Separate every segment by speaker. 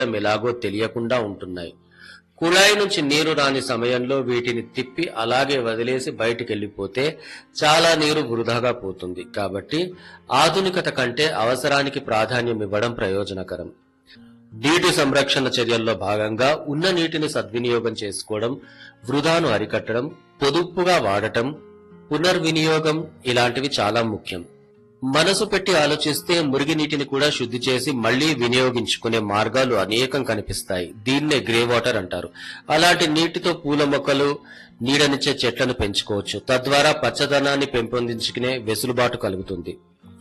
Speaker 1: ఎలాగో తెలియకుండా ఉంటున్నాయి కుళాయి నుంచి నీరు రాని సమయంలో వీటిని తిప్పి అలాగే వదిలేసి బయటికి వెళ్ళిపోతే చాలా నీరు వృధాగా పోతుంది కాబట్టి ఆధునికత కంటే అవసరానికి ప్రాధాన్యం ఇవ్వడం ప్రయోజనకరం నీటి సంరక్షణ చర్యల్లో భాగంగా ఉన్న నీటిని సద్వినియోగం చేసుకోవడం వృధాను అరికట్టడం పొదుపుగా వాడటం పునర్వినియోగం ఇలాంటివి చాలా ముఖ్యం మనసు పెట్టి ఆలోచిస్తే మురిగి నీటిని కూడా శుద్ధి చేసి మళ్లీ వినియోగించుకునే మార్గాలు అనేకం కనిపిస్తాయి దీన్నే గ్రే వాటర్ అంటారు అలాంటి నీటితో పూల మొక్కలు నీడనిచ్చే చెట్లను పెంచుకోవచ్చు తద్వారా పచ్చదనాన్ని పెంపొందించుకునే వెసులుబాటు కలుగుతుంది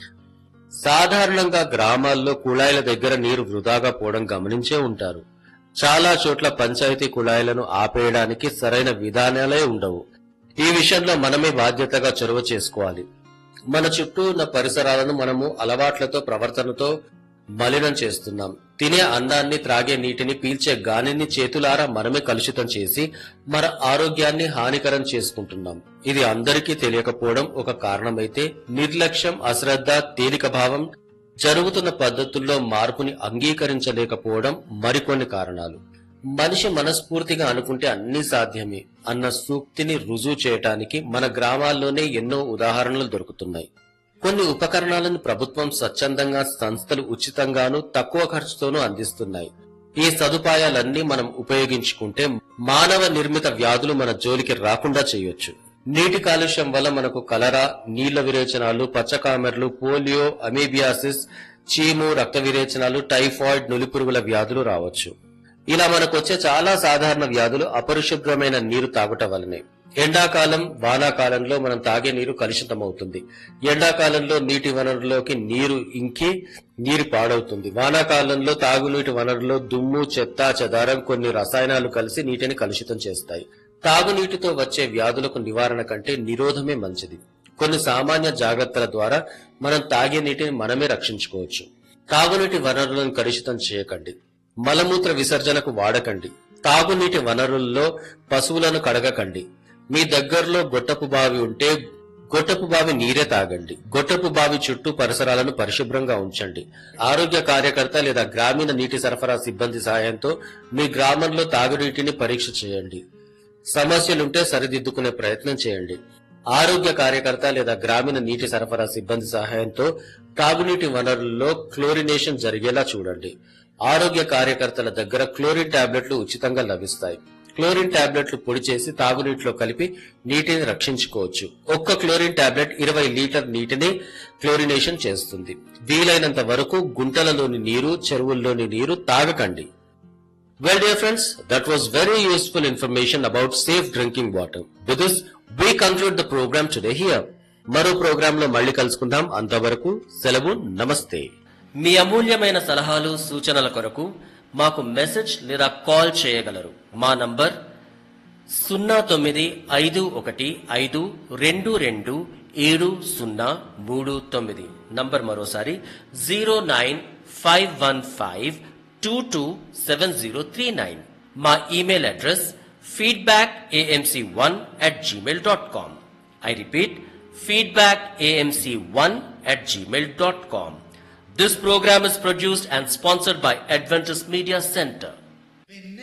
Speaker 1: సాధారణంగా గ్రామాల్లో కుళాయిల దగ్గర నీరు వృధాగా పోవడం గమనించే ఉంటారు చాలా చోట్ల పంచాయతీ కుళాయిలను ఆపేయడానికి సరైన విధానాలే ఉండవు ఈ విషయంలో మనమే బాధ్యతగా చొరవ చేసుకోవాలి మన చుట్టూ ఉన్న పరిసరాలను మనము అలవాట్లతో ప్రవర్తనతో మలినం చేస్తున్నాం తినే అన్నాన్ని త్రాగే నీటిని పీల్చే గాలిని చేతులారా మనమే కలుషితం చేసి మన ఆరోగ్యాన్ని హానికరం చేసుకుంటున్నాం ఇది అందరికీ తెలియకపోవడం ఒక కారణమైతే నిర్లక్ష్యం అశ్రద్ధ తేలిక భావం జరుగుతున్న పద్ధతుల్లో మార్పుని అంగీకరించలేకపోవడం మరికొన్ని కారణాలు మనిషి మనస్ఫూర్తిగా అనుకుంటే అన్ని సాధ్యమే అన్న సూక్తిని రుజువు చేయటానికి మన గ్రామాల్లోనే ఎన్నో ఉదాహరణలు దొరుకుతున్నాయి కొన్ని ఉపకరణాలను ప్రభుత్వం స్వచ్ఛందంగా సంస్థలు ఉచితంగాను తక్కువ ఖర్చుతోనూ అందిస్తున్నాయి ఈ సదుపాయాలన్నీ మనం ఉపయోగించుకుంటే మానవ నిర్మిత వ్యాధులు మన జోలికి రాకుండా చేయొచ్చు నీటి కాలుష్యం వల్ల మనకు కలరా నీళ్ల విరేచనాలు పచ్చకామెర్లు పోలియో అమీబియాసిస్ చీము రక్త విరేచనాలు టైఫాయిడ్ నులిపురుగుల వ్యాధులు రావచ్చు ఇలా మనకు వచ్చే చాలా సాధారణ వ్యాధులు అపరిశుభ్రమైన నీరు తాగుట వల్లనే ఎండాకాలం వానాకాలంలో మనం తాగే నీరు కలుషితమవుతుంది ఎండాకాలంలో నీటి వనరులోకి నీరు ఇంకి నీరు పాడవుతుంది వానాకాలంలో తాగునీటి వనరులో దుమ్ము చెత్త చెదారం కొన్ని రసాయనాలు కలిసి నీటిని కలుషితం చేస్తాయి తాగునీటితో వచ్చే వ్యాధులకు నివారణ కంటే నిరోధమే మంచిది కొన్ని సామాన్య జాగ్రత్తల ద్వారా మనం తాగే నీటిని మనమే రక్షించుకోవచ్చు తాగునీటి వనరులను కలుషితం చేయకండి మలమూత్ర విసర్జనకు వాడకండి తాగునీటి వనరుల్లో పశువులను కడగకండి మీ దగ్గరలో గొట్టపు బావి ఉంటే గొట్టపు బావి నీరే తాగండి గొట్టపు బావి చుట్టూ పరిసరాలను పరిశుభ్రంగా ఉంచండి ఆరోగ్య కార్యకర్త లేదా గ్రామీణ నీటి సరఫరా సిబ్బంది సహాయంతో మీ గ్రామంలో తాగునీటిని పరీక్ష చేయండి సమస్యలుంటే సరిదిద్దుకునే ప్రయత్నం చేయండి ఆరోగ్య కార్యకర్త లేదా గ్రామీణ నీటి సరఫరా సిబ్బంది సహాయంతో తాగునీటి వనరుల్లో క్లోరినేషన్ జరిగేలా చూడండి ఆరోగ్య కార్యకర్తల దగ్గర క్లోరిన్ టాబ్లెట్లు ఉచితంగా లభిస్తాయి క్లోరిన్ టాబ్లెట్లు పొడి చేసి తాగునీటిలో కలిపి నీటిని రక్షించుకోవచ్చు ఒక్క క్లోరిన్ టాబ్లెట్ ఇరవై లీటర్ నీటిని క్లోరినేషన్ చేస్తుంది వీలైనంత వరకు గుంటలలోని నీరు చెరువుల్లోని నీరు తాగకండి Well, dear friends, that was very useful information about safe drinking water. With this, we conclude the program today here. మరో ప్రోగ్రామ్ లో మళ్ళీ కలుసుకుందాం అంతవరకు సెలవు నమస్తే మీ అమూల్యమైన సలహాలు సూచనల కొరకు మాకు మెసేజ్ లేదా కాల్ చేయగలరు మా నంబర్ సున్నా తొమ్మిది ఐదు ఒకటి ఐదు రెండు రెండు ఏడు సున్నా మూడు తొమ్మిది నంబర్ మరోసారి zero nine five one five two two seven zero three nine మా email address feedback AMC one at Gmail dot com I repeat feedback AMC one at Gmail dot com this programme is produced and sponsored by Adventus media centre